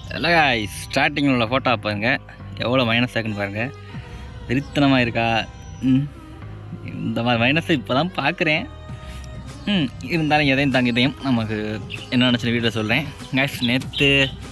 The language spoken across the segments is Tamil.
இல்லை ஸ்டார்டிங்கில் உள்ள ஃபோட்டோ பாருங்க எவ்வளோ மைனஸ் ஆகுன்னு பாருங்க வெறித்தனமாக இருக்கா ம் இந்த மாதிரி மைனஸை இப்போ தான் பார்க்குறேன் ம் இருந்தாலும் எதையும் தாங்க இதையும் நமக்கு என்ன நினச்ச வீட்டில் சொல்கிறேன் காய்ஸ் நேற்று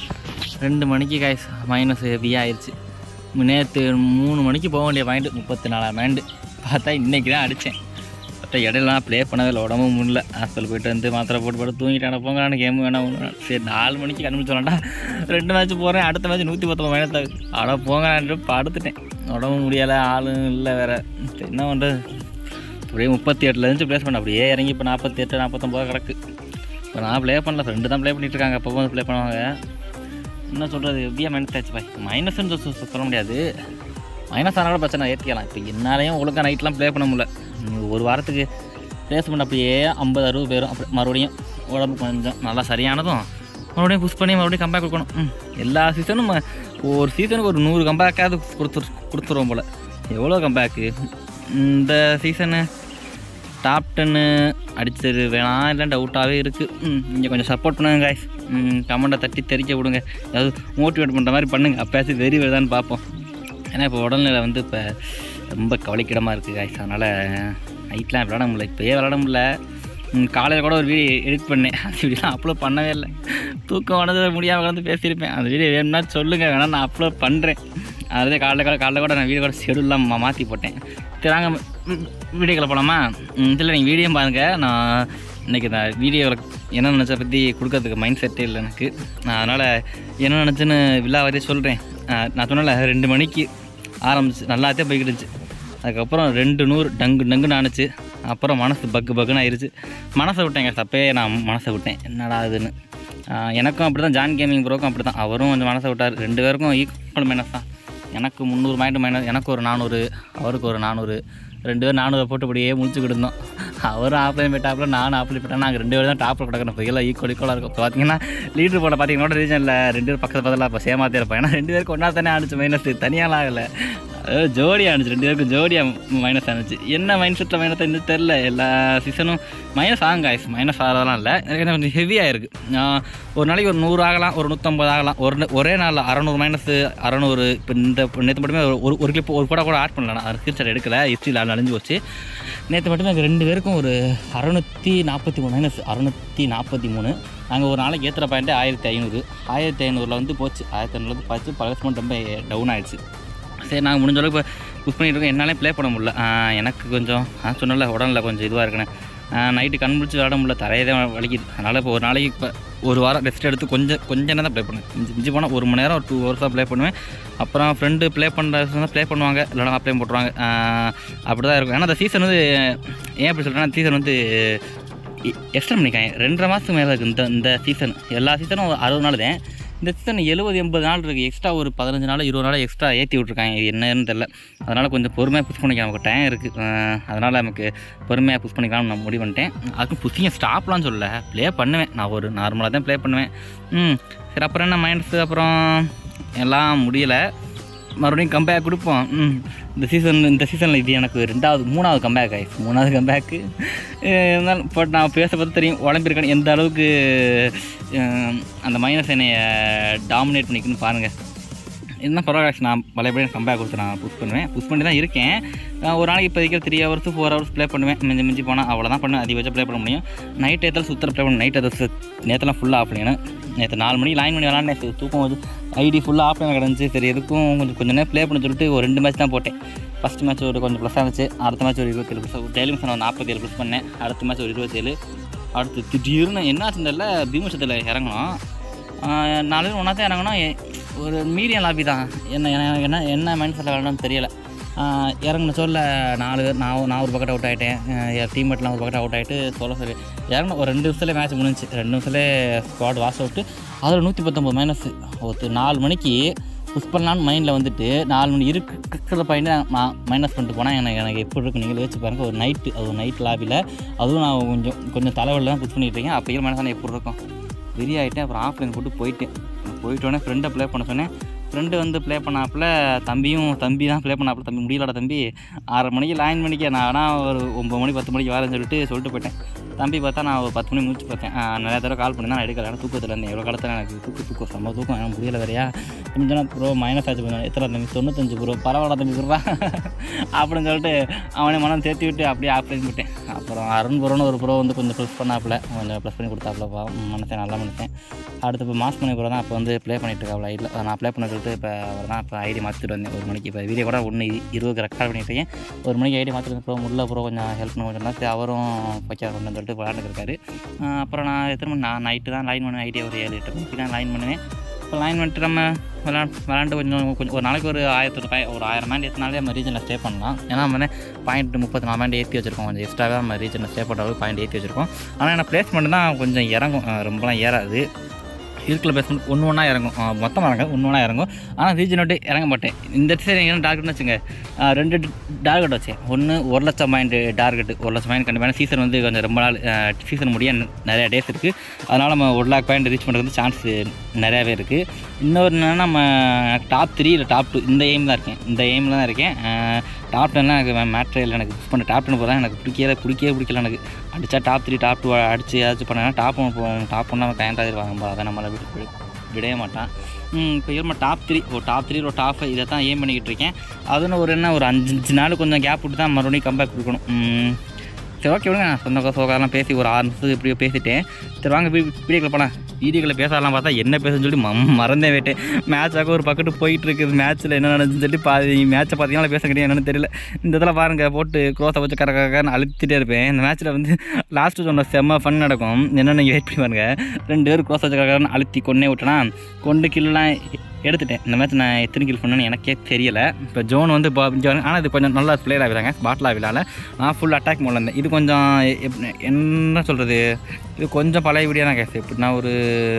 ரெண்டு மணிக்கு காய்ஸ் மைனஸ் ஹெவியாக ஆயிடுச்சு நேற்று மூணு மணிக்கு போக வேண்டிய பாயிண்ட் முப்பத்தி நாலாயிரம் பாயிண்ட் பார்த்தா இன்றைக்கி தான் அடித்தேன் பார்த்தா இடையிலாம் ப்ளே பண்ணவே இல்லை உடம்பும் முடியல ஹாஸ்பிட்டல் போயிட்டு வந்து மாத்திரை போட்டு போட்டு தூங்கிட்டான போங்களான்னு கேம் வேணாம் ஒண்ணு வேணாம். சரி நாலு மணிக்கு கண்டுபிடிச்சு வேண்டாம் ரெண்டு மேட்ச் போகிறேன் அடுத்த மேட்ச் நூற்றி பத்தொம்பது மைனஸ் ஆகுது அட போங்களான்ட்டு படுத்துட்டேன் உடம்பு முடியலை ஆளும் இல்லை வேறு சரி, என்ன பண்ணுறது அப்படியே முப்பத்தி எட்டில் இருந்துச்சு ப்ளேஸ் பண்ண அப்படியே இறங்கி இப்போ நாற்பத்தி எட்டு நாற்பத்தொம்போது கிடக்கு இப்போ நான் ப்ளே பண்ணல ஃப்ரெண்டு தான் ப்ளே பண்ணிட்டு இருக்காங்க அப்போ வந்து ப்ளே பண்ணுவாங்க என்ன சொல்கிறது எப்படியா மைனஸ் ஆச்சு பாய் மைனஸ்ன்னு சொ- சொ- சொல்ல முடியாது மைனஸ் ஆனால் கூட பிரச்சனை ஏற்றிக்கலாம் இப்போ என்னாலையும் ஒழுங்கா நைட்லாம் ப்ளே பண்ண முடியல நீ ஒரு வாரத்துக்கு ப்ளேஸ்மெண்ட் அப்படியே ஐம்பது அறுபது பேரும் அப்படி மறுபடியும் உடம்பு கொஞ்சம் நல்லா சரியானதும் மறுபடியும் புஷ் பண்ணி மறுபடியும் கம்பேக் கொடுக்கணும் ம், எல்லா சீசனும் ஒரு சீசனுக்கு ஒரு நூறு கம்பேக்காவது கொடுத்துரு கொடுத்துருவோம் போல் எவ்வளோ கம்பேக்கு இந்த சீசனு டாப் டென்னு அடிச்சது வேணாம் இல்லை டவுட்டாகவே இருக்குது ம் இங்கே கொஞ்சம் சப்போர்ட் பண்ணுங்க காய்ஸ் ம் கமெண்ட்டை தட்டி தெரிக்க விடுங்க ஏதாவது மோட்டிவேட் பண்ணுற மாதிரி பண்ணுங்கள் அப்போயாச்சும் வெறி வருதான்னு பார்ப்போம் ஏன்னா இப்போ உடல்நிலை வந்து இப்போ ரொம்ப கவலைக்கிடமாக இருக்குது காய்ஸ் அதனால் நைட்லாம் விளாட முடியல இப்போயே விளாட முடியல ம், காலையில் கூட ஒரு வீடியோ எடிட் பண்ணேன் அந்த வீடியோலாம் அப்லோட் பண்ணவே இல்லை தூக்கம் வந்தது முடியாமல் வந்து பேசியிருப்பேன் அந்த வீடியோ வேணும்னா சொல்லுங்கள் வேணா நான் அப்லோட் பண்ணுறேன் அதே காலைல கூட காலைல கூட நான் வீடியோ கூட ஷெடியூல்லாம் மாற்றி போட்டேன் சரி நாங்கள் வீடியோக்களை போகலாமா இதில் நீங்கள் வீடியோ பாருங்கள் நான் இன்றைக்கி நான் வீடியோவில் என்ன நினச்ச பற்றி கொடுக்கறதுக்கு மைண்ட் செட்டே இல்லை எனக்கு நான் அதனால் என்ன நினச்சேன்னு விழாவதே சொல்கிறேன் நான் சொன்னல ரெண்டு மணிக்கு ஆரம்பிச்சு நல்லாத்தே போய்கிட்டு இருந்துச்சு அதுக்கப்புறம் ரெண்டு நூறு டங்கு டங்குன்னு ஆணுச்சு அப்புறம் மனசு பக்கு பக்குன்னு ஆயிடுச்சு மனசை விட்டேங்க தப்பே நான் மனசை விட்டேன் என்னடா இதுன்னு ஆஹ் எனக்கும் அப்படி தான் ஜான் கேமிங் ப்ரோக்கும் அப்படி தான் அவரும் கொஞ்சம் மனசை விட்டார் ரெண்டு பேருக்கும் ஈக்குவல் மைனஸ் தான் எனக்கு முந்நூறு மைண்ட் மைனஸ் எனக்கு ஒரு நானூறு அவருக்கு ஒரு நானூறு ரெண்டு பேரும் நானூறு போட்டு இப்படியே முடிச்சுக்கிட்டு இருந்தோம் அவரும் ஆப்லைன் போயிட்டாப்புல நானும் ஆப்லைன் போயிட்டேன் நாங்கள் ரெண்டு பேரும் தான் டாப்பில் கிடக்கணும் இப்போ எல்லாம் ஈக்குவல் ஈக்குவலாக இருக்கும் இப்போ பார்த்தீங்கன்னா லீடர் போட பார்த்தீங்கன்னா ரீஜனில் ரெண்டு பேரும் பக்கத்து பக்கத்தில் இப்போ சேமாத்தே இருப்போம் ஏன்னா ரெண்டு பேருக்கு ஒன்றா தானே ஆனிச்சு மைனஸ் தனியாலாம் ஆகலை அதாவது ஜோடியாக ஆனிச்சு ரெண்டு பேருக்கும் ஜோடியாக மைனஸ் ஆனிச்சு என்ன மைண்ட் செட்டில் மைனஸ் இன்னும் தெரில எல்லா சீசனும் மைனஸ் ஆகும் காய்ஸ் மைனஸ் ஆகிறதெல்லாம் இல்லை எனக்கு கொஞ்சம் ஹெவியாக இருக்குது ஒரு நாளைக்கு ஒரு நூறு ஆகலாம் ஒரு நூற்றம்பது ஆகலாம் ஒரு ந- ஒரே நாளில் அறநூறு மைனஸ் அறநூறு இப்போ இந்த நேற்று மட்டுமே ஒரு- ஒரு ஒரு கிளிப் ஒரு கூட கூட ஆட் பண்ணல நான் ஸ்கிரீன்ஷாட் எடுக்கல ஹிஸ்ட்ரியில் அழிஞ்சு போச்சு நேற்று மட்டுமே எனக்கு ரெண்டு பேருக்கும் ஒரு அறநூற்றி நாற்பத்தி மூணு மைனஸ் அறநூற்றி நாற்பத்தி மூணு நாங்கள் ஒரு நாளைக்கு ஏற்றுற பாயிண்ட்டு ஆயிரத்தி ஐநூறு ஆயிரத்தி ஐநூறில் வந்து போச்சு ஆயிரத்தி ஐநூறுலேருந்து பார்த்து பழசமெண்ட் ரொம்ப டவுன் ஆயிடுச்சு சரி நாங்கள் முடிஞ்ச அளவுக்கு புஷ் பண்ணிட்டு இருக்கோம் என்னாலே ப்ளே பண்ண முடியல ஆஹ் எனக்கு கொஞ்சம் நான் சொன்னல உடம்புல கொஞ்சம் இதுவாக இருக்கேன் நைட்டு கண் முடிச்சு விளாட முடியல தரையே தான் வலிக்குது அதனால் இப்போ ஒரு நாளைக்கு இப்போ ஒரு வாரம் ரெஸ்ட் எடுத்து கொஞ்சம் கொஞ்சம் நேரம் தான் ப்ளே பண்ணுவேன் மிஞ்சி மிஞ்சி போனால் ஒரு மணி நேரம் ஒரு டூ ஹவர்ஸாக ப்ளே பண்ணுவேன் அப்புறம் ஃப்ரெண்டு ப்ளே பண்ணுற ப்ளே பண்ணுவாங்க இல்லைனா அப்படியே போட்டுருவாங்க அப்படி தான் இருக்கும் ஏன்னா அந்த சீசன் வந்து ஏன் அப்படி சொல்கிறேன்னா சீசன் வந்து எக்ஸ்ட்ரா பண்ணிக்காங்க ரெண்டரை மாதத்துக்கு மேலே இருக்குது இந்த இந்த சீசன் எல்லா சீசனும் அறுபது நாள் தான் இந்த சீசன் எழுபது எண்பது நாள் இருக்குது எக்ஸ்ட்ரா ஒரு பதினஞ்சு நாள் இருபது நாள் எக்ஸ்ட்ரா ஏற்றி விட்ருக்காங்க இது என்னன்னு தெரில அதனால் கொஞ்சம் பொறுமையாக புஷ் பண்ணிக்கலாம் நமக்கு டைம் இருக்குது அதனால் நமக்கு பொறுமையாக புஷ் பண்ணிக்கலாம்னு நான் முடிவு பண்ணிட்டேன் அதுக்கும் புஷிங்க ஸ்டாப்லாம் சொல்லல ப்ளே பண்ணுவேன் நான் ஒரு நார்மலாக தான் ப்ளே பண்ணுவேன் ம் சரி அப்புறம் என்ன மைண்ட்ஸு அப்புறம் எல்லாம் முடியலை மறுபடியும் கம்பேக் கொடுப்போம் ம் இந்த சீசன் இந்த சீசனில் இது எனக்கு ரெண்டாவது மூணாவது கம்பேக் ஆயிடுச்சு மூணாவது கம்பேக்கு இருந்தாலும் பட் நான் பேச பார்த்து தெரியும் உடம்பிருக்கேன் எந்த அளவுக்கு அஹ், அந்த மைனஸ் என்னைய டாமினேட் பண்ணிக்குன்னு பாருங்கள் இருந்தால் பரவாயில்ல நான் பழையபடி கம்பேக் கொடுத்து நான் புஷ் பண்ணுவேன் புஷ் பண்ணி தான் இருக்கேன் அஹ், ஒரு நாளைக்கு இப்போதைக்கு three hours four hours play பண்ணுவேன் மிஞ்சி மிஞ்சி போனால் அவ்வளோதான் பண்ணுவேன் அதிகபட்சம் ப்ளே பண்ண முடியும் நைட் ஏற்றாலும் சுத்தர ப்ளே பண்ண நைட் எதாவது நேற்றுலாம் ஃபுல்லாக ஆஃப் பண்ணினேன் நேற்று நாலு மணி லைன் மணி விளாண்டு நேற்று தூக்கம் வந்து ஐடி ஃபுல்லாக ஆஃப் பண்ண கிடந்துச்சு சரி எதுக்கும் கொஞ்சம் கொஞ்சம் நேரம் ப்ளே பண்ண சொல்லிட்டு ஒரு ரெண்டு மேட்ச் தான் போட்டேன் ஃபஸ்ட் மேட்ச் ஒரு கொஞ்சம் ப்ளஸ் இருந்துச்சு அடுத்த மேட்ச் ஒரு இருபத்தேழு ப்ளஸ் டெய்லி மிஷன் ஒரு நாற்பத்தேழு ப்ளஸ் பண்ணேன் அடுத்த மேட்ச் ஒரு இருபத்தேழு அடுத்து திடீர்னு என்னாச்சுன்னு தெரியல பீமசத்தில் இறங்கணும் ஆஹ் நாலு பேர் ஒன்றா தான் இறங்கணும் எ- ஒரு மீடியம் லாபி தான் என்ன என்ன- என்ன என்ன மைண்ட் செட்டில் விளாடணும்னு தெரியல ஆஹ் இறங்குன சொல்ல நாலு பேர் நான் நான் ஒரு பக்கெட் அவுட் ஆகிட்டேன் என் டீம்மேட்லாம் ஒரு பக்கெட் அவுட் ஆகிட்டு சொல்ல சரி இறங்கின ஒரு ரெண்டு நிமிஷத்துல மேட்ச் முடிஞ்சுச்சு ரெண்டு நிமிஷத்துல ஸ்குவாட் வாஷ் அவுட்டு அதில் நூற்றி பத்தொம்பது மைனஸ் ஒரு நாலு மணிக்கு புஷ் பண்ணலான்னு மைண்டில் வந்துட்டு நாலு மணி இருக்கிற பையனை நான் மைனஸ் பண்ணிட்டு போனால் எனக்கு எனக்கு எப்படி இருக்கும் நீங்கள் யோசிச்சு பாருங்க ஒரு நைட்டு அது ஒரு நைட் லாபியில் அதுவும் நான் கொஞ்சம் கொஞ்சம் தலைவலில் தான் புஷ் பண்ணிட்டு இருக்கேன் அப்போ மனசான எப்படி இருக்கும் வெறி ஆகிட்டேன் அப்புறம் ஆஃப்லைன் போட்டு போயிட்டேன் போயிட்டோடனே ஃப்ரெண்டை ப்ளே பண்ண சொன்னேன் ஃப்ரெண்டு வந்து ப்ளே பண்ணாப்புல தம்பியும் தம்பி தான் ப்ளே பண்ணாப்புல தம்பி முடியலடா தம்பி ஆறரை மணிக்கு லைன் மணிக்கு நான் ஆனால் ஒரு ஒம்பது மணி பத்து மணிக்கு வரேன்னு சொல்லிட்டு சொல்லிட்டு போயிட்டேன் தம்பி பார்த்தா நான் ஒரு பத்து மணி முடிச்சு பார்த்தேன் ஆ, நிறைய தடவை கால் பண்ணி தான் நான் எடுக்கல ஏன்னா தூக்கத்தில் இருந்தேன் எவ்வளோ காலத்தில் எனக்கு தூக்கு தூக்கம் செம்ம தூக்கம் எனக்கு முடியல வேறையா கொஞ்சம் ப்ரோ மைனஸ் ஆச்சு கொஞ்சம் எத்தனை தம்பி தொண்ணூத்தஞ்சு ப்ரோ பரவாயில்ல தம்பி ப்ரோ அப்படின்னு சொல்லிட்டு அவனே மனம் சேர்த்து விட்டு அப்படியே ஆஃப் பண்ணி விட்டேன் அப்புறம் அருண் ப்ரோன்னு ஒரு ப்ரோ வந்து கொஞ்சம் ப்ளஸ் பண்ணாப்புல கொஞ்சம் ப்ளஸ் பண்ணி கொடுத்தாப்புலப்பா மனசை நல்லா மனுஷன் அடுத்து இப்போ மாஸ் பண்ணி ப்ரோ தான் அப்போ வந்து ப்ளே பண்ணிட்டு இருக்காப்ல ஐடியில் நான் ப்ளே பண்ண சொல்லிட்டு இப்போ அவர் தான் இப்போ ஐடி மாற்றிட்டு வந்தேன் ஒரு மணிக்கு இப்போ வீடியோ கூட ஒன்று இருபது ரெக்கார்ட் பண்ணிட்டு இருக்கேன் ஒரு மணிக்கு ஐடி மாற்றிட்டு ப்ரோ முடியல ப்ரோ கொஞ்சம் ஹெல்ப் பண்ண கொஞ்சம் சரி அவரும் ஓகே கொண்டு சொல்லிட்டு விளாண்டுருக்காரு அப்புறம் நான் எத்தனை மணி நான் நைட்டு தான் லைன் பண்ணுவேன் ஐடியா ஒரு ஏழு எட்டு மணிக்கு தான் லைன் பண்ணுவேன் இப்போ லைன் பண்ணிட்டு நம்ம விளா விளாண்டு கொஞ்சம் கொஞ்சம் ஒரு நாளைக்கு ஒரு ஆயிரத்தி ஒரு பாய் ஒரு ஆயிரம் மேண்ட் ஏற்றினாலே நம்ம ரீஜனில் ஸ்டே பண்ணலாம் ஏன்னா நம்ம பாயிண்ட் முப்பத்தி நாலு மேண்ட் ஏற்றி வச்சிருக்கோம் கொஞ்சம் எக்ஸ்ட்ராவே நம்ம ரீஜனில் ஸ்டே பண்ணுற அளவுக்கு பாயிண்ட் ஏற்றி வச்சிருக்கோம் ஆனால் என்ன பிளேஸ்மெண்ட் தான் கொஞ்சம் இறங்கும் அஹ் ரொம்பலாம் ஏறாது இருக்கிற பேஸ்மெண்ட் ஒன்று ஒன்றா இறங்கும் அஹ் மொத்தமாக இறங்கும் ஒன்று ஒன்றா இறங்கும் ஆனால் ரீஜன் விட்டு இறங்க மாட்டேன் இந்த சைடு என்ன டார்கெட்னு வச்சுங்க அஹ் ரெண்டு டார்கெட் வச்சேன் ஒன்று ஒரு லட்சம் பாயிண்ட் டார்கெட் ஒரு லட்சம் பாயிண்ட் கண்டிப்பாக சீசன் வந்து கொஞ்சம் ரொம்ப நாள் சீசன் முடிய இன்னும் நிறைய டேஸ் இருக்குது அதனால் நம்ம ஒரு லேக் பாயிண்ட் ரீச் பண்ணுறது சான்ஸ் நிறையாவே இருக்குது இன்னொரு என்னன்னா நம்ம டாப் த்ரீ இல்லை டாப் டூ இந்த எய்ம் தான் இருக்கேன் இந்த எய்மில் தான் இருக்கேன் டாப் டென்லாம் எனக்கு மேட்ரே இல்லை எனக்கு புஷ் பண்ண டாப் டென் போதான் எனக்கு பிடிக்கல பிடிக்கவே பிடிக்கல எனக்கு அடித்தா டாப் த்ரீ டாப் டூ அடிச்சு ஏதாச்சும் பண்ணா டாப் ஒன் போவோம் டாப் ஒன் நம்ம கையண்டாதிருவாங்க அதை நம்மளை விட்டு விட- விடவே மாட்டான் இப்போ இருமா டாப் த்ரீ ஒரு டாப் த்ரீ ஒரு டாப் ஃபைவ் இதை தான் ஏம் பண்ணிக்கிட்டு இருக்கேன் அதுன்னு ஒரு என்ன ஒரு அஞ்சு அஞ்சு நாள் கொஞ்சம் கேப் விட்டு தான் மறுபடியும் கம்பேக் கொடுக்கணும் ம், சரி ஓகே விடுங்க நான் சொந்த சோகாரெலாம் பேசி ஒரு ஆறு நிமிஷத்துக்கு இப்படியோ பேசிட்டேன் சரி வாங்க வீடியோக்களை போகலாம் வீடியோக்களை பேசலாம் பார்த்தா என்ன பேசுன்னு சொல்லி மம் மறந்தே போயிட்டேன் மேட்சாக ஒரு பக்கத்து போயிட்டு இருக்குது மேட்ச்சில் என்ன நடந்துச்சுன்னு சொல்லி பாதி மேட்ச்சை பார்த்தீங்கன்னா பேச கிடையாது என்னன்னு தெரியல இந்த இதில் பாருங்கள் போட்டு க்ரோஸை வச்சு கர கரன்னு அழுத்திட்டே இருப்பேன் இந்த மேட்ச்சில் வந்து லாஸ்ட்டு சொன்ன செம்ம ஃபன் நடக்கும் என்னென்னு நீங்கள் வெயிட் பண்ணி பாருங்க ரெண்டு பேரும் க்ரோஸ் வச்சு கரன்னு அழுத்தி கொண்டே விட்டேனா கொண்டு கில்லாம் எடுத்துட்டேன் இந்த மேட்ச் நான் எத்தனை கில் பண்ணேன்னு எனக்கே தெரியல இப்போ ஜோன் வந்து ஆனால் இது கொஞ்சம் நல்லா பிளேயர் ஆகிறாங்க பாட்டில் ஆவிலால் நான் ஃபுல் அட்டாக் மோடில் இருந்தேன் இது கொஞ்சம் எப்- என்ன சொல்கிறது இது கொஞ்சம் பழைய வீடியோ தான் கேஸ் எப்படின்னா ஒரு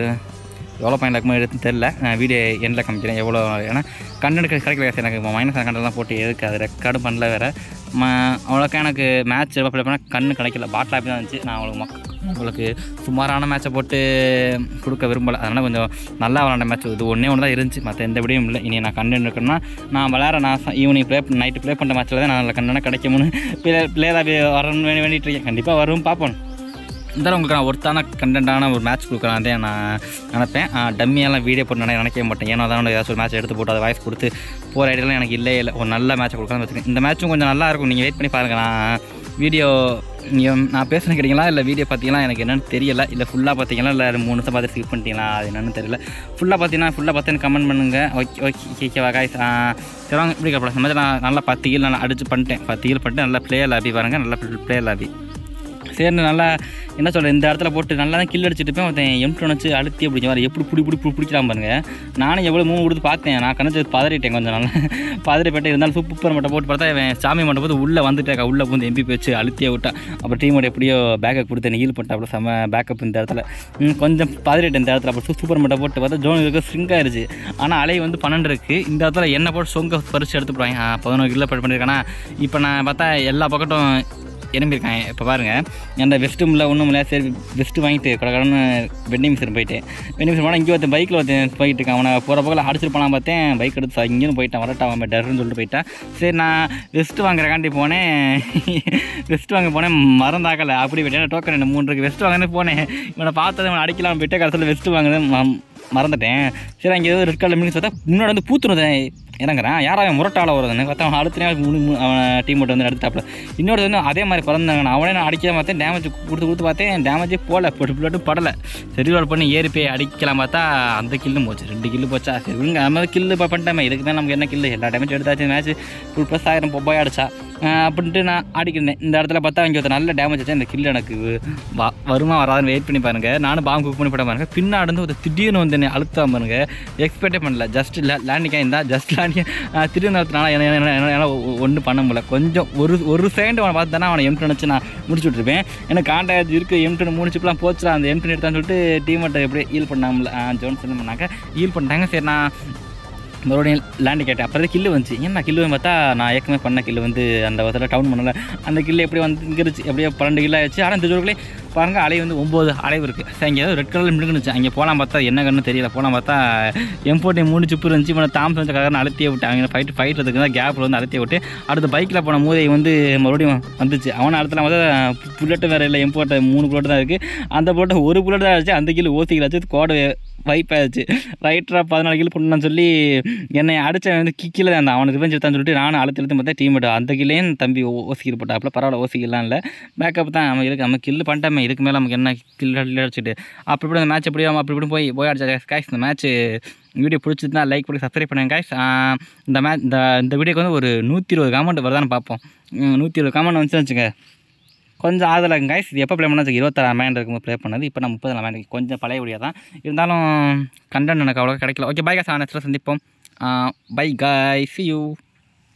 எவ்வளோ பாயிண்ட் இருக்குமோ எடுத்து தெரில நான் வீடியோ எண்டில் காமிக்கிறேன் எவ்வளோ ஏன்னா கண்டென்ட் கிடைக்கல கேஸ் எனக்கு மைனஸ் கண்டென்ட்லாம் போட்டு எதுக்கு அது ரெக்கார்டும் பண்ணல வேறு அவ்வளோக்கா எனக்கு மேட்ச் ப்ளே பண்ணால் கண்ணு கிடைக்கல பாட்டில் ஆப்பி தான் இருந்துச்சு நான் அவங்களுக்கு மக் உங்களுக்கு சுமாரான மேட்சை போட்டு கொடுக்க விரும்பலை அதனால் கொஞ்சம் நல்லா விளாண்ட மேட்ச் இது ஒன்றே ஒன்று தான் இருந்துச்சு மற்ற எந்த விடையும் இல்லை இனி நான் கண்டென்ட் இருக்கணும்னா நான் விளையாட நான் ஈவினிங் ப்ளே நைட்டு ப்ளே பண்ணுற மேட்ச்சில் தான் நான் நல்ல கண்டென்ட் கிடைக்கும்னு பிளே பிளேயராக வரணும்னு வேண்டி வேண்டிட்டு இருக்கேன் கண்டிப்பாக வரும் பார்ப்போம் இருந்தாலும் உங்களுக்கு நான் ஒருத்தான கண்டென்ட்டான ஒரு மேட்ச் கொடுக்குறேன் அதே நான் நினைப்பேன் டம்மியெல்லாம் வீடியோ போட்டு நினை நினைக்கவே மாட்டேன் ஏன்னா தான் ஏதாச்சும் ஒரு மேட்ச் எடுத்து போட்டு அதை வாய்ஸ் கொடுத்து போகிற ஐடியாலாம் எனக்கு இல்லை இல்லை ஒரு நல்ல மேட்ச் கொடுக்கலாம்னு வச்சுக்கேன் இந்த மேட்ச்சும் கொஞ்சம் நல்லா இருக்கும் நீங்கள் வெயிட் பண்ணி பாருங்கள் நான் வீடியோ நீங்கள் நான் பேசுன கிடைங்களா இல்லை வீடியோ பார்த்தீங்களா எனக்கு என்னென்னு தெரியல இல்லை ஃபுல்லாக பார்த்தீங்களா இல்லை மூணு நிமிஷம் பார்த்து ஸ்கிப் பண்ணிட்டீங்களா அது என்னென்னு தெரியல ஃபுல்லாக பார்த்தீங்கன்னா ஃபுல்லாக பார்த்து கமெண்ட் பண்ணுங்கள் ஓகே ஓகே ஓகேவா காய்ஸ் சரி வாங்க இப்படி கப்பலாம் இந்த மாதிரி நான் நல்லா பத்து கீழ் நான் அடிச்சு பண்ணிட்டேன் பத்து கீழ் பண்ணிட்டு நல்லா பிளேயர் லாபி பாருங்கள் நல்லா பிளேயர் லாபி சரின்னு நல்லா என்ன சொல்கிறது இந்த இடத்துல போட்டு நல்லா தான் கில் அடிச்சுட்டு போய் ஒருத்தன் எம்டி வச்சு அழுத்தி அப்படி வர எப்படி பிடி பிடி பிடி பிடிக்கலாம் பாருங்க நானும் எவ்வளோ மூணு கொடுத்து பார்த்தேன் நான் கணச்சு பதறிட்டேன் கொஞ்சம் நல்லா பதறி போயிட்டு இருந்தாலும் சூப்பர் மட்டும் போட்டு பார்த்தா இவன் சாமி மட்டும் போது உள்ளே வந்துட்டேன் உள்ளே வந்து எம்பி வச்சு அழுத்தியே விட்டான் அப்புறம் டீமோட எப்படியோ பேக்கப் கொடுத்து ஹீல் பண்ணிட்டேன் அப்புறம் செம்ம பேக்கப் இந்த இடத்துல ம், கொஞ்சம் பதறிட்டேன் இந்த இடத்துல அப்புறம் சூப்பர் மட்டும் போட்டு பார்த்தா ஜோன் இருக்க ஸ்ட்ரிங் ஆயிருச்சு ஆனால் அலை வந்து பன்னெண்டு இருக்குது இந்த இடத்துல என்ன போட்டு சொங்க பறிச்சு எடுத்து போடுவாங்க பதினோரு கிலோ பண்ணியிருக்கானா இப்போ நான் பார்த்தா எல்லா பக்கட்டும் எலும்பிருக்காங்க இப்போ பாருங்கள் அந்த வெஸ்ட்டும் இல்லை ஒன்றும் இல்லை சரி வெஸ்ட்டு வாங்கிட்டு கடற்கடன்னு வெண்டிங் மிஷின் போயிட்டு வெண்டிங் மிஷின் போனால் இங்கே ஒருத்தன் பைக்கில் ஒருத்தன் போயிட்டு இருக்கான் அவனை போகிற பக்கம் அடிச்சிட்டு போனால் பார்த்தேன் பைக் எடுத்து இங்கேயும் போயிட்டான் வரட்டா அவன் டர்ன்னு சொல்லிட்டு போயிட்டான் சரி நான் வெஸ்ட்டு வாங்குறக்காண்டி போனேன் வெஸ்ட் வாங்க போனேன் மறந்தாக்கல அப்படி போயிட்டேன் டோக்கன் ரெண்டு மூணு இருக்கு வெஸ்ட் வாங்கினே போனேன் இவனை பார்த்தது இவனை அடிக்கலாம் போயிட்டு கடைசியில் வெஸ்ட் வாங்குனது ம- மறந்துட்டேன் சரி அங்கே ஏதோ ரெட் கலர் மீன்ஸ் பார்த்தா முன்னாடி வந்து பூத்துனது இறங்குறான் யாரா அவன் முரட்டால வருதுன்னு பார்த்தா அவன் அடுத்த மூணு மூணு அவன் டீம் மட்டும் வந்து எடுத்தாப்புல இன்னொரு வந்து அதே மாதிரி பிறந்தாங்க அவனே நான் அடிக்க பார்த்தேன் டேமேஜ் கொடுத்து கொடுத்து பார்த்தேன் டேமேஜே போகல போட்டு போட்டு படலை சரி லோட் பண்ணி ஏறி போய் அடிக்கலாம் பார்த்தா அந்த கில்லும் போச்சு ரெண்டு கில்லு போச்சா சரி விடுங்க நம்ம கில்லு பண்ணிட்டோமே இதுக்கு தான் நமக்கு என்ன கில்லு எல்லா டேமேஜ் எடுத்தாச்சு மேட்ச் ஃபுல் ப்ளஸ் ஆயிரம் போய் அடிச்சா ஆஹ் அப்படின்ட்டு நான் ஆடிக்கிறேன் இந்த இடத்துல பார்த்தா இங்கே ஒருத்தர் நல்ல டேமேஜ் ஆச்சு இந்த கில் எனக்கு வா வருமா வராதுன்னு வெயிட் பண்ணி பாருங்க நானும் பாம்பு குக் பண்ணி போட பாருங்க பின்னாடி வந்து ஒரு திடீர்னு வந்து என்னை அழுத்தாம பாருங்க எக்ஸ்பெக்டே பண்ணல ஜஸ்ட் லேண்டிங்காக இருந்தால் ஜஸ்ட் லேண்டிங் திடீர்னு அழுத்தினால என்னால் ஒன்றும் பண்ண முடியல கொஞ்சம் ஒரு ஒரு செகண்ட் அவனை பார்த்து தானே அவனை எம்டி நினச்சி நான் முடிச்சு விட்ருப்பேன் எனக்கு காண்டாக்ட் இருக்குது எம்டி மூணு சிப்லாம் போச்சுடா அந்த எம்டி எடுத்தான்னு சொல்லிட்டு டீமேட்டை எப்படி ஹீல் பண்ணாமல ஜோன்ஸ் என்ன பண்ணாங்க ஹீல் பண்ணிட்டாங்க சரி நான் மறுபடியும் லேண்டு கேட்டேன் அப்புறம் கில்லு வந்துச்சு ஏன்னா கில்லு பார்த்தா நான் ஏற்கனவே பண்ண கில்லு வந்து அந்த வருஷத்தில் டவுன் பண்ணல அந்த கில்லு எப்படி வந்து இங்கிருச்சு எப்படியோ பன்னெண்டு கிலோ ஆயிடுச்சு ஆனால் இந்த ஜோர்களே பாருங்கள் அலை வந்து ஒம்பது அலைவு இருக்குது சரி இங்கே ரெட் கலரில் மிடுக்குனுச்சு அங்கே போலாம் பார்த்தா என்ன கண்ணு தெரியல போலாம் பார்த்தா எம்போர்ட்டி மூணு சிப்பு இருந்துச்சு இப்போ தாம்சம் வச்ச கலர்னு அழுத்தியே விட்டு அவங்க ஃபைட் ஃபைட் இருக்கு தான் கேப்பில் வந்து அழுத்தியே விட்டு அடுத்து பைக்கில் போன மூதை வந்து மறுபடியும் வந்துச்சு அவனை அடுத்த வந்து புல்லட்டு வேறு இல்லை எம்போர்ட்டை மூணு புல்லட் தான் இருக்குது அந்த புல்லட்டை ஒரு புல்லட் தான் ஆச்சு அந்த கீழே ஓசிக்கில் வச்சு கோடை வைப் ஆயிடுச்சு ரைட்டராக பதினாலு கிலோ பண்ணான்னு சொல்லி என்னை அடிச்ச வந்து கீழே தான் அவனுக்கு ரிவெஞ்ச் எடுத்தான்னு சொல்லிட்டு நானும் அழுத்து இழுத்து பார்த்தா டீம் அந்த கில்லேயும் தம்பி ஓசிக்கிட்டு போட்டாப்புல பரவாயில்ல ஓசிக்கலாம் இல்லை பேக்கப் தான் அவன் இருக்கு நம்ம கில்லு பண்ணிட்டாமே இதுக்கு மேலே நமக்கு என்ன கில் அடிச்சுட்டு அப்படி இப்படி அந்த மேட்ச் எப்படி அப்படி இப்படி போய் போய் அடிச்சா காய்ஸ் இந்த மேட்ச் வீடியோ பிடிச்சிருந்தா லைக் பண்ணி சப்ஸ்கிரைப் பண்ணுங்க காய்ஸ் இந்த மேட்ச் இந்த இந்த வீடியோக்கு வந்து ஒரு நூற்றி இருபது காமெண்ட் வருதான்னு பார்ப்போம் நூற்றி இருபது காமெண்ட் வந்துச்சுன்னு வச்சுங்க கொஞ்சம் ஆதலாக கைஸ் இது எப்போ ப்ளே பண்ணால் இருபத்தாறு மேன் இருக்கும்போது ப்ளே பண்ணது இப்போ நான் முப்பது மேன் கொஞ்சம் பழைய வீடியோ தான் இருந்தாலும் கண்டென்ட் எனக்கு அவ்வளோ கிடைக்கல ஓகே பை காய்ஸ் நெக்ஸ்ட்டில் சந்திப்போம் பை காய் சி யூ